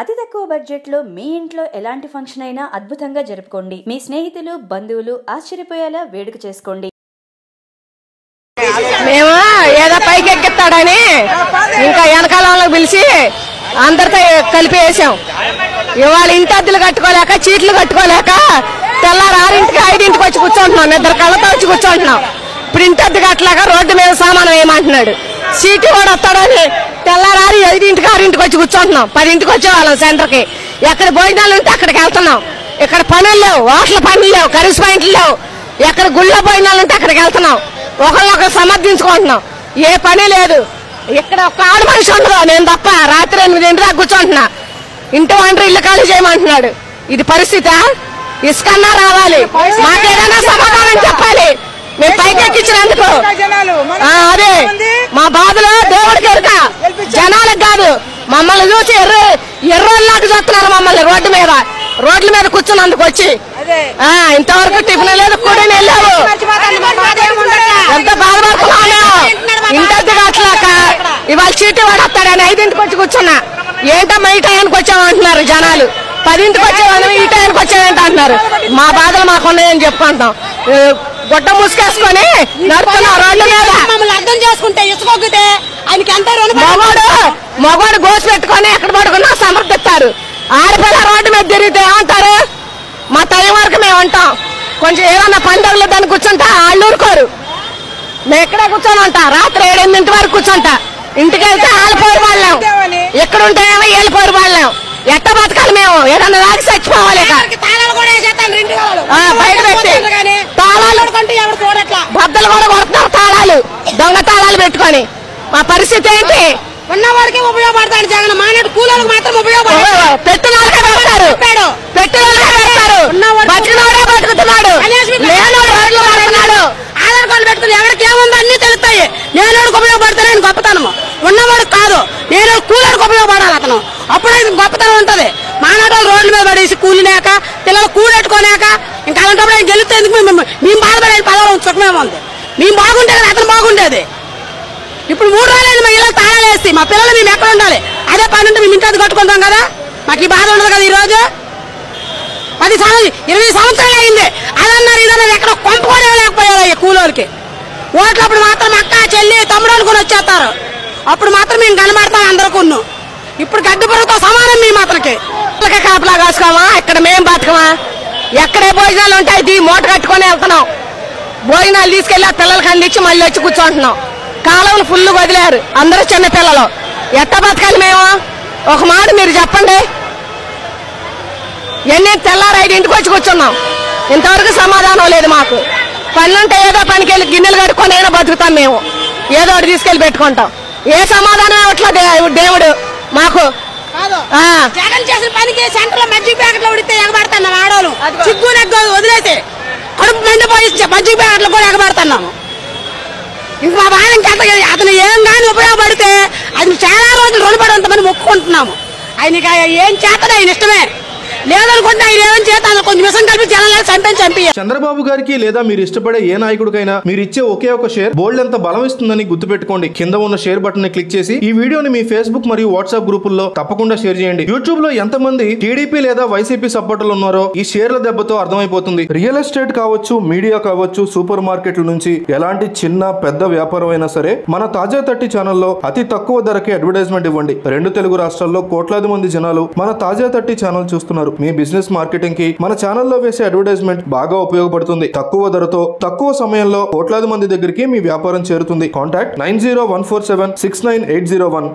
అతి తక్కువ బడ్జెట్లో మీ ఇంట్లో ఎలాంటి ఫంక్షన్ అయినా అద్భుతంగా జరుపుకోండి మీ స్నేహితులు బంధువులు ఆశ్చర్యపోయేలా వేడుక చేసుకోండి మేము ఏదో పైకి ఎక్కిస్తాడని ఇంకా వెనకాల వాళ్ళకి పిలిచి అందరితో కలిపి వేసాం ఇవాళ ఇంటి అద్దెలు కట్టుకోలేక చీట్లు కట్టుకోలేక తెల్లారి ఆరింటికి ఐదింటికి వచ్చి కూర్చుంటున్నాం నిద్ర కళ్ళతో వచ్చి కూర్చుంటున్నాం ఇప్పుడు ఇంటి అద్దె కట్టలేక రోడ్డు మీద సామానం వేయమంటున్నాడు సీటు కూడా వస్తాడని తెల్లారి ఐదింటికి ఆరింటికి వచ్చి కూర్చుంటున్నాం పదింటికి వచ్చేవాళ్ళం సెంటర్కి ఎక్కడ భోజనాలు ఉంటే అక్కడికి వెళ్తున్నాం ఇక్కడ పనులు లేవు హోటల్ పనులు లేవు కరీస్ పాయింట్లు లేవు ఎక్కడ గుళ్ళో భోజనాలు ఉంటే అక్కడికి వెళ్తున్నాం ఒకరినొకరు సమర్థించుకుంటున్నాం ఏ పని లేదు ఇక్కడ ఒక్క ఆడ మనిషి ఉండదు నేను తప్ప రాత్రి ఎనిమిదింటి దాకా కూర్చుంటున్నా ఇంటి వంట ఇల్లు ఖాళీ చేయమంటున్నాడు ఇది పరిస్థితి ఇసుకన్నా రావాలి మాకేదైనా సమాధానం చెప్పాలి మేము పైకి ఎక్కించినందుకు ఆ, అదే మా బాధలు దేవుడికి ఎరుక జనాలకు కాదు మమ్మల్ని చూసి ఎర్ర ఎర్రోళ్ళలాగా చూస్తున్నారు మమ్మల్ని రోడ్డు మీద రోడ్ల మీద కూర్చున్నందుకు వచ్చి ఆ, ఇంతవరకు టిఫిన్ లేదు కూడా వెళ్ళావు ఎంత బాధపడుతున్నావు ఇంటి అట్లాక ఇవాళ చీటీ వాడతాడని ఐదింటికి వచ్చి కూర్చున్నా ఏంటమ్మా ఈ టైంకి వచ్చావు అంటున్నారు జనాలు పదింటికి వచ్చావని ఈ టైంకి వచ్చావేంటి అంటున్నారు మా బాధలు మాకున్నాయని చెప్పుకుంటాం ఏ, గుడ్డ ముసుకేసుకొని నడుతున్నాం రోడ్ల మీద మమ్మల్ని అర్థం చేసుకుంటే ఇసుకోగితే ఆయనకి ఎంత రుణపడి మగోడు మగోడు గోసి పెట్టుకొని ఎక్కడ పడుకున్నా సమర్థిస్తారు ఆడపిల్ల రోడ్డు మీద తిరిగితే ఏమంటారు మా టైం వరకు మేము ఉంటాం కొంచెం ఏమన్నా పండుగలు దాన్ని కూర్చుంటా వాళ్ళు ఊరుకోరు మేము ఇక్కడే కూర్చొని ఉంటా రాత్రి ఏడెనిమిది వరకు కూర్చుంటా ఇంటికి వెళ్తే ఆలిపోరు వాళ్ళం ఎక్కడ ఉంటాయేమో ఏలిపోరు వాళ్ళం ఎట్ట బతకాలి మేము ఏదన్నా దానికి చచ్చిపోవాలి ఇక. ఎవరికి తాళాలు కూడా వేసేస్తాను రెండు కావాలి ఆ, బయట పెట్టి తాళాలు కంటే ఎవరు చూడట్లా బద్దలు కూడా కొడుతున్నారు తాళాలు దొంగ తాళాలు పెట్టుకొని మా పరిస్థితి ఏంటి ఉన్నవాడికి ఉపయోగపడతాడు జగన్ మానడు కూలీలకు మాత్రం ఉపయోగపడతాడు పెట్టిన వాళ్ళకే పెడతారు చెప్పాడు. పెట్టిన వాళ్ళకే పెడతారు ఉన్నవాడు- బతికినోడే బతుకుతున్నాడు కనీసం ఇప్పుడు లేనోడు రోడ్లు పడుతున్నాడు ఆధార్ కార్డు పెట్టుకుని ఎవరికి ఏముందో అన్ని తెలుస్తాయి నేను ఉపయోగపడతానని గొప్పతనం ఉన్నవాడు కాదు నేను కూలీలకు ఉపయోగపడాలి అతను అప్పుడే ఇది గొప్పతనం ఉంటది మానాటోళ్ళు రోడ్ల మీద పడేసి కూలినాక పిల్లలు కూలెట్టుకోనాక ఇంకా అలాంటప్పుడు ఆయన గెలిస్తే ఎందుకు మేము మేము బాధపడే పదవులు సుఖమేమో ఉంది మేము బాగుంటే కదా అతను బాగుండేది ఇప్పుడు మూడు రోజులైంది మా ఇళ్ళ తాళాలు వేసి మా పిల్లలు మేము ఎక్కడ ఉండాలి అదే పని ఉంటే మేము ఇంటి కట్టుకుంటాం కదా మాకు ఈ బాధ ఉండదు కదా ఈ రోజు పది సంవత్సరాలు ఇరవై సంవత్సరాలు అయింది అదన్నారు ఇదన్నారు ఎక్కడ కొంప కూడా లేకపోయారు ఈ కూలోళ్ళకి ఓట్లప్పుడు మాత్రం అక్క చెల్లి తమ్ముడు అనుకుని వచ్చేస్తారు అప్పుడు మాత్రం మేము కనబడతాం అందరికీ ఇప్పుడు గడ్డి పొరతో సమానం మేము అతనికి పిల్లలకే కాపలా కాసుకోమా ఇక్కడ మేం బతకమా ఎక్కడే భోజనాలు ఉంటాయి దీ మూట కట్టుకొని వెళ్తున్నాం భోజనాలు తీసుకెళ్లి ఆ పిల్లలకి అందించి మళ్ళీ వచ్చి కూర్చుంటున్నాం కాలువలు ఫుల్ వదిలేరు అందరూ చిన్న పిల్లలు ఎట్ట బతకాలి మేము ఒక మాట మీరు చెప్పండి ఎన్ని తెల్లారు ఐదింటికి వచ్చి కూర్చున్నాం ఇంతవరకు సమాధానం లేదు మాకు పనులుంటే ఏదో పనికి వెళ్ళి గిన్నెలు కట్టుకొని అయినా బతుకుతాం మేము ఏదో ఒకటి తీసుకెళ్లి పెట్టుకుంటాం ఏ సమాధానం ఇవ్వట్లేదు దే- దేవుడు మాకు కాదు ఆ. జగన్ చేసిన పనికి సెంటర్ లో మజ్జిగ ప్యాకెట్లు ఉడితే ఎగబడుతున్నాం ఆడవాళ్ళు సిగ్గు నెగ్గు వదిలేసి కడుపు మండిపోయి మజ్జిగ ప్యాకెట్లు కూడా ఎగబడుతున్నాము ఇంక మా బాధ ఇంకెంత అతను ఏం కానీ ఉపయోగపడితే అది చాలా రోజులు రుణపడి ఉంటుందని మొక్కుకుంటున్నాము ఆయనకి ఆయన ఏం చేస్తాడు ఆయన ఇష్టమే లేదనుకుంటే ఆయన ఏం చేస్తాను కొంచెం విషం కలిపి జనాలు చంపని చంపి చంద్రబాబు గారికి లేదా మీరు ఇష్టపడే ఏ నాయకుడికైనా మీరు ఇచ్చే ఒకే ఒక షేర్ బోల్డ్ ఎంత బలం ఇస్తుందని గుర్తుపెట్టుకోండి కింద ఉన్న షేర్ బటన్ ని క్లిక్ చేసి ఈ వీడియోని మీ ఫేస్బుక్ మరియు వాట్సాప్ గ్రూపుల్లో తప్పకుండా షేర్ చేయండి యూట్యూబ్ లో ఎంతమంది టీడీపీ లేదా వైసీపీ సపోర్టర్లు ఉన్నారో ఈ షేర్ల దెబ్బతో అర్థమైపోతుంది రియల్ ఎస్టేట్ కావచ్చు మీడియా కావచ్చు సూపర్ మార్కెట్ల నుంచి ఎలాంటి చిన్న పెద్ద వ్యాపారం అయినా సరే మన తాజా తట్టి ఛానల్లో అతి తక్కువ ధరకే అడ్వర్టైజ్మెంట్ ఇవ్వండి రెండు తెలుగు రాష్ట్రాల్లో కోట్లాది మంది జనాలు మన తాజా తట్టి ఛానల్ చూస్తున్నారు మీ బిజినెస్ మార్కెటింగ్ కి మన ఛానల్లో వేసే అడ్వర్టైజ్మెంట్ బాగా ఉపయోగపడుతుంది తక్కువ ధరతో తక్కువ సమయంలో కోట్లాది మంది దగ్గరికి మీ వ్యాపారం చేరుతుంది contact nine zero one four seven six nine eight zero one